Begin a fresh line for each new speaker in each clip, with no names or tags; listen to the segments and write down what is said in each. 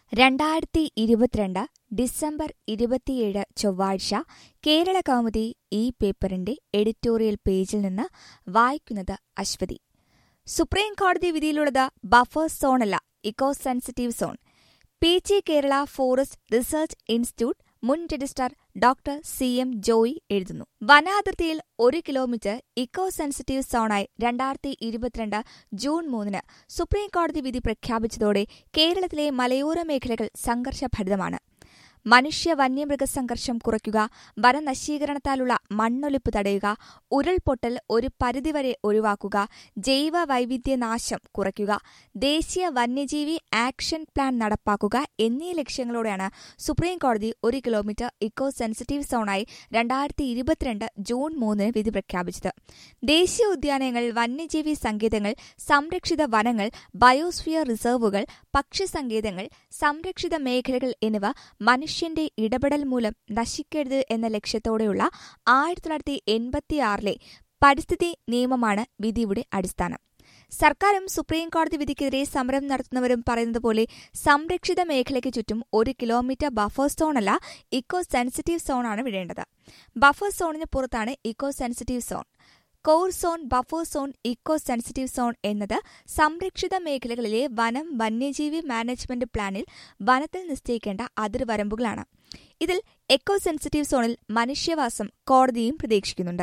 രണ്ടായിരത്തി ഇരുപത്തിരണ്ട് ഡിസംബർ ഇരുപത്തിയേഴ് ചൊവ്വാഴ്ച കേരള കൗമുദി ഈ പേപ്പറിന്റെ എഡിറ്റോറിയൽ പേജിൽ നിന്ന് വായിക്കുന്നത് അശ്വതി സുപ്രീം കോടതി വിധിയിലുള്ളത് ബഫർ സോണല്ല eco sensitive zone P G Kerala forest research institute മുൻ registrar doctor C M Joy എഴുതുന്നു വനാതിർത്തിയിൽ ഒരു കിലോമീറ്റർ ഇക്കോ സെൻസിറ്റീവ് സോണായി രണ്ടായിരത്തി ഇരുപത്തിരണ്ട് ജൂൺ മൂന്നിന് സുപ്രീം കോടതി വിധി പ്രഖ്യാപിച്ചതോടെ കേരളത്തിലെ മലയോര മേഖലകൾ സംഘർഷഭരിതമാണ് മനുഷ്യ വന്യമൃഗ സംഘർഷം കുറയ്ക്കുക വനനശീകരണത്താലുള്ള മണ്ണൊലിപ്പ് തടയുക ഉരുൾപൊട്ടൽ ഒരു പരിധിവരെ ഒഴിവാക്കുക ജൈവ വൈവിധ്യനാശം കുറയ്ക്കുക ദേശീയ വന്യജീവി ആക്ഷൻ പ്ലാൻ നടപ്പാക്കുക എന്നീ ലക്ഷ്യങ്ങളോടെയാണ് സുപ്രീം കോടതി ഒരു കിലോമീറ്റർ ഇക്കോ സെൻസിറ്റീവ് സോണായി രണ്ടായിരത്തി ഇരുപത്തിരണ്ട് ജൂൺ മൂന്നിന് വിധി പ്രഖ്യാപിച്ചത് ദേശീയ ഉദ്യാനങ്ങൾ വന്യജീവി സങ്കേതങ്ങൾ സംരക്ഷിത വനങ്ങൾ ബയോസ്ഫിയർ റിസർവുകൾ പക്ഷിസങ്കേതങ്ങൾ സംരക്ഷിത മേഖലകൾ എന്നിവ മനുഷ്യന്റെ ഇടപെടൽ മൂലം നശിക്കരുത് എന്ന ലക്ഷ്യത്തോടെയുള്ള ആയിരത്തി തൊള്ളായിരത്തി എൺപത്തിയാറിലെ പരിസ്ഥിതി നിയമമാണ് വിധിയുടെ അടിസ്ഥാനം സർക്കാരും സുപ്രീം കോടതി വിധിക്കെതിരെ സമരം നടത്തുന്നവരും പറയുന്നത് പോലെ സംരക്ഷിത മേഖലയ്ക്ക് ചുറ്റും ഒരു കിലോമീറ്റർ ബഫർ സോണല്ല ഇക്കോ സെൻസിറ്റീവ് സോണാണ് വിടേണ്ടത് ബഫർ സോണിന് പുറത്താണ് eco sensitive zone core zone buffer zone eco sensitive zone എന്നത് സംരക്ഷിത മേഖലകളിലെ വനം വന്യജീവി മാനേജ്മെന്റ് പ്ലാനിൽ വനത്തിൽ നിശ്ചയിക്കേണ്ട അതിർവരമ്പുകളാണ് ഇതിൽ എക്കോ സെൻസിറ്റീവ് സോണിൽ മനുഷ്യവാസം കോടതിയും പ്രതീക്ഷിക്കുന്നുണ്ട്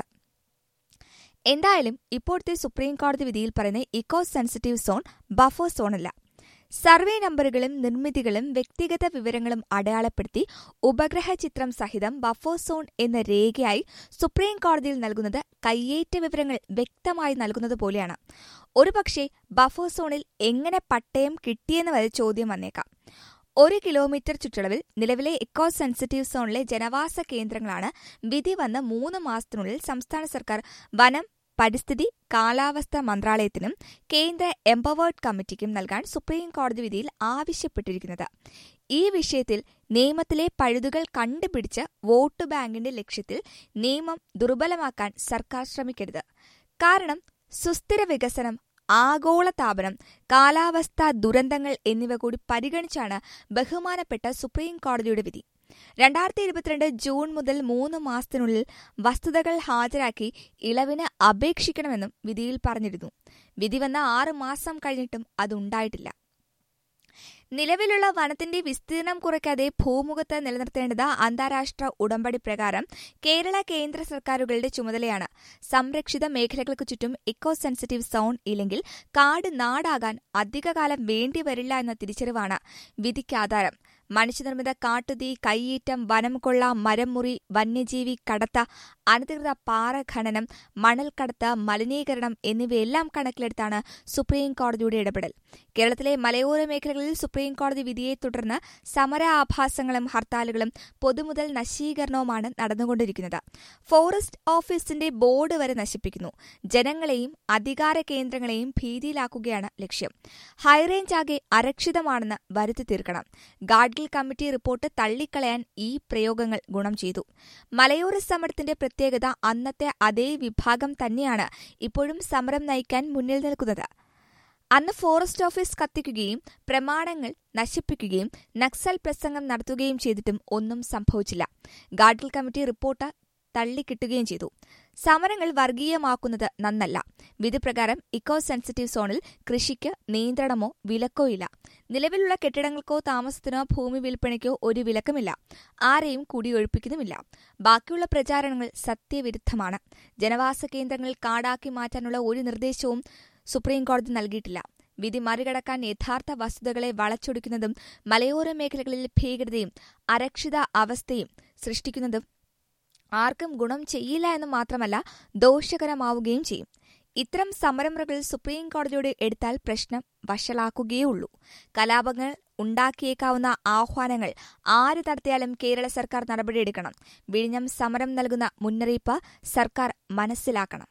എന്തായാലും ഇപ്പോഴത്തെ സുപ്രീം കോടതി വിധിയിൽ പറയുന്ന ഇക്കോ സെൻസിറ്റീവ് സോൺ ബഫർ സോണല്ല സർവേ നമ്പറുകളും നിർമ്മിതികളും വ്യക്തിഗത വിവരങ്ങളും അടയാളപ്പെടുത്തി ഉപഗ്രഹ ചിത്രം സഹിതം ബഫർ സോൺ എന്ന രേഖയായി സുപ്രീം കോടതിയിൽ നൽകുന്നത് കയ്യേറ്റ വിവരങ്ങൾ വ്യക്തമായി നൽകുന്നത് പോലെയാണ് ഒരുപക്ഷെ ബഫർ സോണിൽ എങ്ങനെ പട്ടയം കിട്ടിയെന്ന് വരെ ചോദ്യം വന്നേക്കാം ഒരു കിലോമീറ്റർ ചുറ്റളവിൽ നിലവിലെ ഇക്കോ സെൻസിറ്റീവ് സോണിലെ ജനവാസ കേന്ദ്രങ്ങളാണ് വിധി വന്ന മൂന്ന് മാസത്തിനുള്ളിൽ സംസ്ഥാന സർക്കാർ വനം പരിസ്ഥിതി കാലാവസ്ഥാ മന്ത്രാലയത്തിനും കേന്ദ്ര എംപവേർഡ് കമ്മിറ്റിക്കും നൽകാൻ സുപ്രീം കോടതി വിധിയിൽ ആവശ്യപ്പെട്ടിരിക്കുന്നത് ഈ വിഷയത്തിൽ നിയമത്തിലെ പഴുതുകൾ കണ്ടുപിടിച്ച് വോട്ട് ബാങ്കിന്റെ ലക്ഷ്യത്തിൽ നിയമം ദുർബലമാക്കാൻ സർക്കാർ ശ്രമിക്കരുത് കാരണം സുസ്ഥിര വികസനം ആഗോളതാപനം കാലാവസ്ഥാ ദുരന്തങ്ങൾ എന്നിവ കൂടി പരിഗണിച്ചാണ് ബഹുമാനപ്പെട്ട സുപ്രീം കോടതിയുടെ വിധി രണ്ടായിരത്തി ഇരുപത്തിരണ്ട് ജൂൺ മുതൽ മൂന്ന് മാസത്തിനുള്ളിൽ വസ്തുതകൾ ഹാജരാക്കി ഇളവിന് അപേക്ഷിക്കണമെന്നും വിധിയിൽ പറഞ്ഞിരുന്നു വിധി വന്ന ആറ് മാസം കഴിഞ്ഞിട്ടും അതുണ്ടായിട്ടില്ല നിലവിലുള്ള വനത്തിന്റെ വിസ്തീർണം കുറയ്ക്കാതെ ഭൂമുഖത്ത് നിലനിർത്തേണ്ടത് അന്താരാഷ്ട്ര ഉടമ്പടി പ്രകാരം കേരള കേന്ദ്ര സർക്കാരുകളുടെ ചുമതലയാണ് സംരക്ഷിത മേഖലകൾക്ക് ചുറ്റും ഇക്കോ സെൻസിറ്റീവ് സോൺ ഇല്ലെങ്കിൽ കാട് നാടാകാൻ അധികകാലം വേണ്ടിവരില്ല എന്ന തിരിച്ചറിവാണ് വിധിക്കാധാരം മനുഷ്യനിർമ്മിത കാട്ടുതീ കൈയേറ്റം വനം കൊള്ള മരംമുറി വന്യജീവി കടത്ത അനധികൃത പാറ ഖനനം മണൽക്കടത്ത് മലിനീകരണം എന്നിവയെല്ലാം കണക്കിലെടുത്താണ് സുപ്രീം കോടതിയുടെ ഇടപെടൽ കേരളത്തിലെ മലയോര മേഖലകളിൽ സുപ്രീം കോടതി വിധിയെ തുടർന്ന് സമര ആഭാസങ്ങളും ഹർത്താലുകളും പൊതുമുതൽ നശീകരണവുമാണ് നടന്നുകൊണ്ടിരിക്കുന്നത് ഫോറസ്റ്റ് ഓഫീസിന്റെ ബോർഡ് വരെ നശിപ്പിക്കുന്നു ജനങ്ങളെയും അധികാര കേന്ദ്രങ്ങളെയും ഭീതിയിലാക്കുകയാണ് ലക്ഷ്യം ഹൈറേഞ്ച് ആകെ അരക്ഷിതമാണെന്ന് വരുത്തി തീർക്കണം ഗാഡ്ഗിൽ കമ്മിറ്റി റിപ്പോർട്ട് തള്ളിക്കളയാൻ ഈ പ്രയോഗങ്ങൾ ഗുണം ചെയ്തു മലയോര സമരത്തിന്റെ പ്രത്യേകത അന്നത്തെ അതേ വിഭാഗം തന്നെയാണ് ഇപ്പോഴും സമരം നയിക്കാൻ മുന്നിൽ നിൽക്കുന്നത് അന്ന് ഫോറസ്റ്റ് ഓഫീസ് കത്തിക്കുകയും പ്രമാണങ്ങൾ നശിപ്പിക്കുകയും നക്സൽ പ്രസംഗം നടത്തുകയും ചെയ്തിട്ടും ഒന്നും സംഭവിച്ചില്ല ഗാഡ്ഗിൽ കമ്മിറ്റി റിപ്പോർട്ട് തള്ളിക്കിട്ടുകയും ചെയ്തു സമരങ്ങൾ വർഗീയമാക്കുന്നത് നന്നല്ല വിധിപ്രകാരം ഇക്കോ സെൻസിറ്റീവ് സോണിൽ കൃഷിക്ക് നിയന്ത്രണമോ വിലക്കോ ഇല്ല നിലവിലുള്ള കെട്ടിടങ്ങൾക്കോ താമസത്തിനോ ഭൂമി വിൽപ്പനയ്ക്കോ ഒരു വിലക്കുമില്ല ആരെയും കുടിയൊഴിപ്പിക്കുന്നുമില്ല ബാക്കിയുള്ള പ്രചാരണങ്ങൾ സത്യവിരുദ്ധമാണ് ജനവാസ കേന്ദ്രങ്ങൾ കാടാക്കി മാറ്റാനുള്ള ഒരു നിർദ്ദേശവും സുപ്രീം കോടതി നൽകിയിട്ടില്ല വിധി മറികടക്കാൻ യഥാർത്ഥ വസ്തുതകളെ വളച്ചൊടിക്കുന്നതും മലയോര മേഖലകളിൽ ഭീകരതയും അരക്ഷിത അവസ്ഥയും സൃഷ്ടിക്കുന്നതും ആർക്കും ഗുണം ചെയ്യില്ല എന്ന് മാത്രമല്ല ദോഷകരമാവുകയും ചെയ്യും ഇത്തരം സമരമുറകൾ സുപ്രീം കോടതിയോട് എടുത്താൽ പ്രശ്നം വഷളാക്കുകയുള്ളൂ കലാപങ്ങൾ ഉണ്ടാക്കിയേക്കാവുന്ന ആഹ്വാനങ്ങൾ ആര് നടത്തിയാലും കേരള സർക്കാർ നടപടിയെടുക്കണം വിഴിഞ്ഞം സമരം നൽകുന്ന മുന്നറിയിപ്പ് സർക്കാർ മനസ്സിലാക്കണം